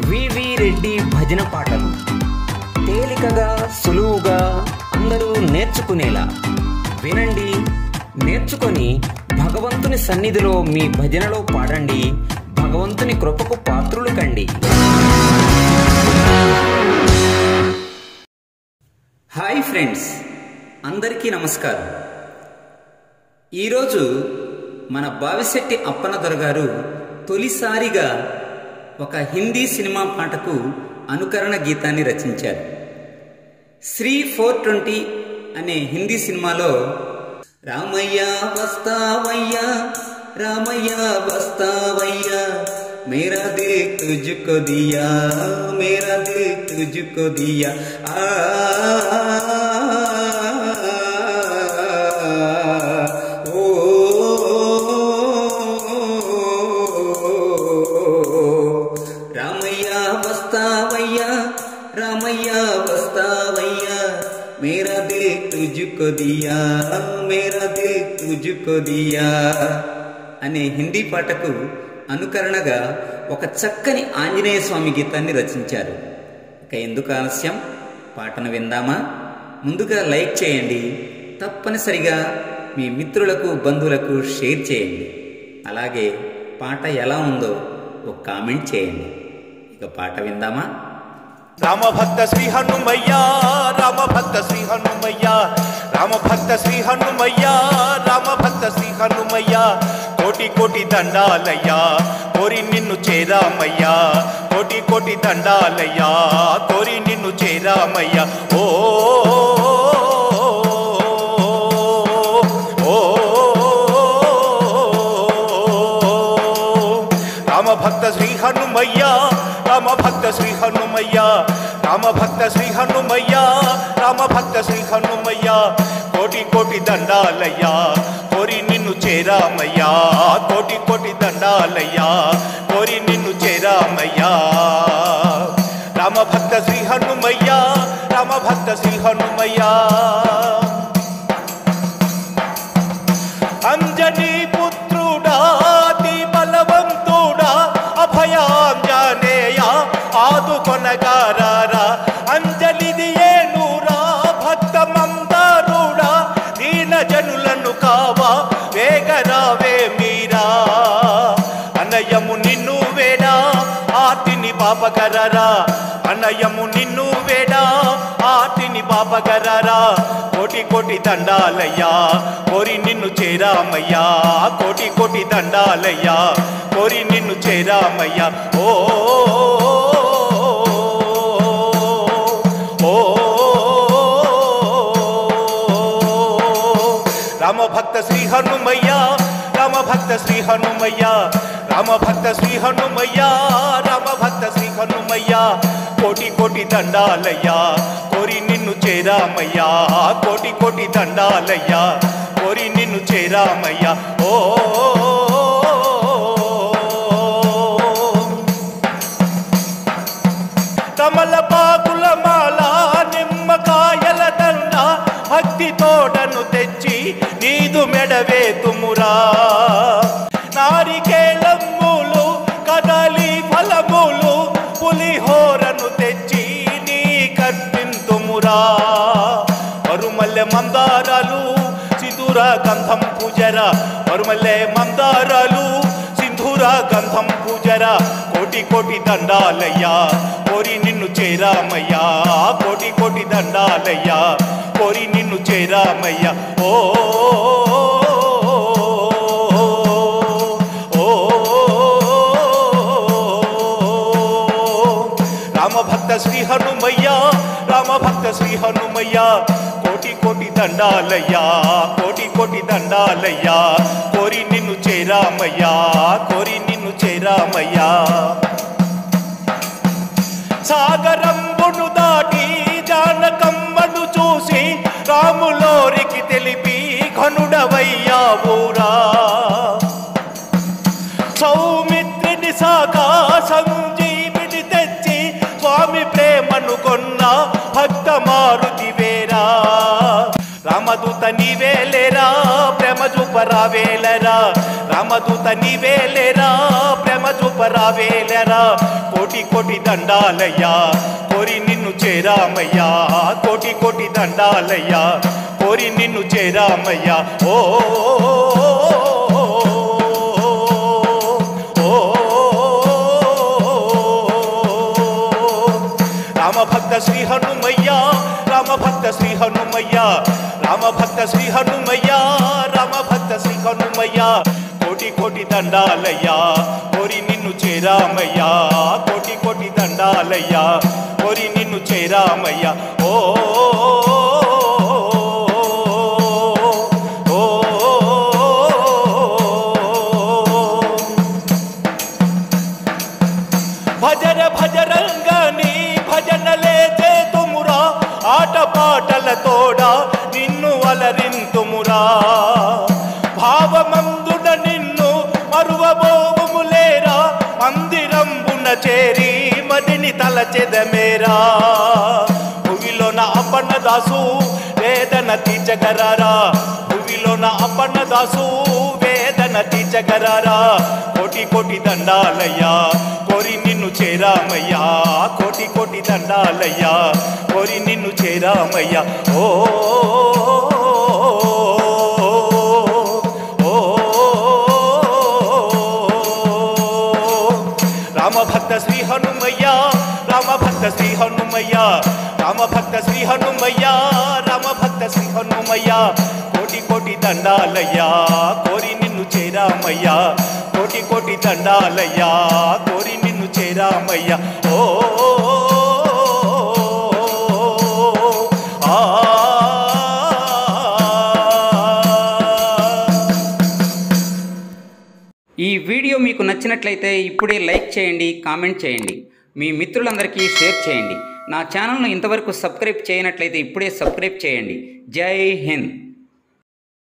వివి రెడ్డి భజన పాటలు తేలికగా సులువుగా అందరూ నేర్చుకునేలా వినండి నేర్చుకొని భగవంతుని సన్నిధిలో మీ భజనలో పాడండి భగవంతుని కృపకు పాత్రులు కండి హాయ్ ఫ్రెండ్స్ అందరికీ నమస్కారం ఈరోజు మన బావిశెట్టి అప్పనదొర గారు తొలిసారిగా ఒక హిందీ సినిమా పాటకు అనుకరణ గీతాన్ని రచించారు శ్రీ ఫోర్ ట్వంటీ అనే హిందీ సినిమాలో రామయ్య వస్తావయ్యా రామయ్య వస్తావయ్యా మేరా దిల్ తుజుకో దియా మేరా దిల్ తుజుకో దియా ఆ ఓ రామయ్య వస్తావయ్యా రామయ్య వస్తావయ్యా మేరా దిల్ తుజుకో దియా మేరా దిల్ తుజుకో దియా అనే హిందీ పాటకు అనుకరణగా ఒక చక్కని ఆంజనేయ స్వామి గీతాన్ని రచించారు ఇక ఎందుకు ఆలస్యం పాటను విందామా ముందుగా లైక్ చేయండి తప్పనిసరిగా మీ మిత్రులకు బంధువులకు షేర్ చేయండి అలాగే పాట ఎలా ఉందో ఒక కామెంట్ చేయండి ఇక పాట విందామా రామభక్త శ్రీ హనుమయ్య రామభక్త శ్రీ హనుమయ్య రామభక్త శ్రీ హనుమయ్య రామభక్త శ్రీ హనుమయ్య కోటి కోటి దండాలయ్యా కోరి నిన్ను చేరామయ్యా కోటి కోటి దండాలయ్యా కోరి నిన్ను చేరామయ్యా ఓ ఓ రామభక్త శ్రీ హనుమయ్య రామభక్త శ్రీ హనుమయ్య రామభక్త శ్రీ హనుమయ్య రామభక్త శ్రీ హనుమయ్య కోటి కోటి దండాలయ్యా కోరి నిన్ను చేరామయ్యా కోటి కోటి దండాలయ్యా కోరి నిన్ను చేరామయ్యా రామభక్త శ్రీ హనుమయ్య రామభక్త శ్రీ హనుమయ్య అంజనీ పుత్రుడా అతి బలవంతుడా అభయాంజనేయ ఆదుకొనగారారా అంజలిది ఏనురా భక్త మందారుడా దీన జనులను కావా వేగరావే మీరా అనయము నిన్ను వేడా ఆర్తిని పాపకరరా అనయము నిన్ను వేడా ఆర్తిని పాపకరరా కోటి కోటి దండాలయ్యా కోరి నిన్ను చేరామయ్యా కోటి కోటి దండాలయ్యా కోరి నిన్ను చేరామయ్యా ఓ ఓ రామభక్త శ్రీ హనుమయ్య రామభక్త శ్రీ హనుమయ్య రామభక్త శ్రీ హనుమయ్య రామభక్త శ్రీ హనుమయ్య కోటి కోటి దండాలయ్యా కోరి నిన్ను చేరామయ్యా కోటి కోటి దండాలయ్యా కోరి నిన్ను చేరామయ్యా ఓ కమలపాకుల మాల నిమ్మకాయల దండ భక్తి తోడను తెచ్చి నీదు మెడవే తుమురా నారికేళమ్ములు కదలి ఫలములు పులిహోరను తెచ్చి నీ కర్పింతుమురా మరుమల్లె మందారాలు సిధుర గంధం పూజర మరుమల్లె మందారాలు సింధూర గంధం పూజర కోటి కోటి దండాలయ్యా కోరి నిన్ను చేరామయ్యా కోటి కోటి దండాలయ్యా కోరి నిన్ను చేరామయ్యా ఓ ఓ రామభక్త శ్రీ హనుమయ్య రామభక్త శ్రీ హనుమయ్య కోటి కోటి దండాలయ్యా కోటి కోటి దండాలయ్యా కోరి నిన్ను చేరామయ్యా కోరి నిన్ను చేరామయ్యా సాగరంబును దాటి జానకమ్మను చూసి రాములోరికి తెలిపి ఘనుడవయ్యా ఊరా సౌమిత్రిని సాగా సంజీవిని తెచ్చి స్వామి ప్రేమను కొన్న భక్త మారుతి వేరా రామదూత నీవేలేరా ప్రేమ చూప చూపరావేలరా రామదూత నీవేలేరా ప్రేమ చూపరావేలరా కోటి కోటి దండాలయ్యా కోరి నిన్ను చేరామయ్యా కోటి కోటి దండాలయ్యా కోరి నిన్ను చేరామయ్యా ఓ రామభక్త శ్రీ హనుమయ్య రామభక్త శ్రీ హనుమయ్య రామభక్త శ్రీ హనుమయ్య రామభక్త శ్రీ హనుమయ్య కోటి కోటి దండాలయ్యా కోరి నిన్ను చేరామయ్యా కోటి కోటి దండాలయ్యా కోరి నిన్ను చేరామయ్యా ఓ ఓ, ఓ భజన భజరంగని భజనలే చేతుమురా ఆట పాటల తోడ నిన్ను అలరింతుమురా భావమందున నిన్ను మరువబోవుములేరా మందిరంబున చేరి మదిని తలచెదమేరా భువిలోన అప్పన్న దాసు వేదన తీర్చగరారా భువిలోన అప్పన్న దాసు వేదన తీర్చగరారా కోటి కోటి దండాలయ్యా కోరి నిన్ను చేరామయ్యా కోటి కోటి దండాలయ్యా కోరి నిన్ను చేరామయ్యా ఓ ఓ, రామభక్త శ్రీ హనుమయ్య రామభక్త శ్రీ హనుమయ్య రామభక్త శ్రీ హనుమయ్య రామభక్త శ్రీ హనుమయ్య కోటి కోటి దండాలయ్యా కోరి నిన్ను చేరామయ్యా కోటి కోటి దండాలయ్యా కోరి నిన్ను చేరామయ్యా ఓ ఆ ఈ వీడియో మీకు నచ్చినట్లయితే ఇప్పుడే లైక్ చేయండి కామెంట్ చేయండి మీ మిత్రులందరికీ షేర్ చేయండి నా ఛానల్ను ఇంతవరకు సబ్స్క్రైబ్ చేయనట్లయితే ఇప్పుడే సబ్స్క్రైబ్ చేయండి జై హింద్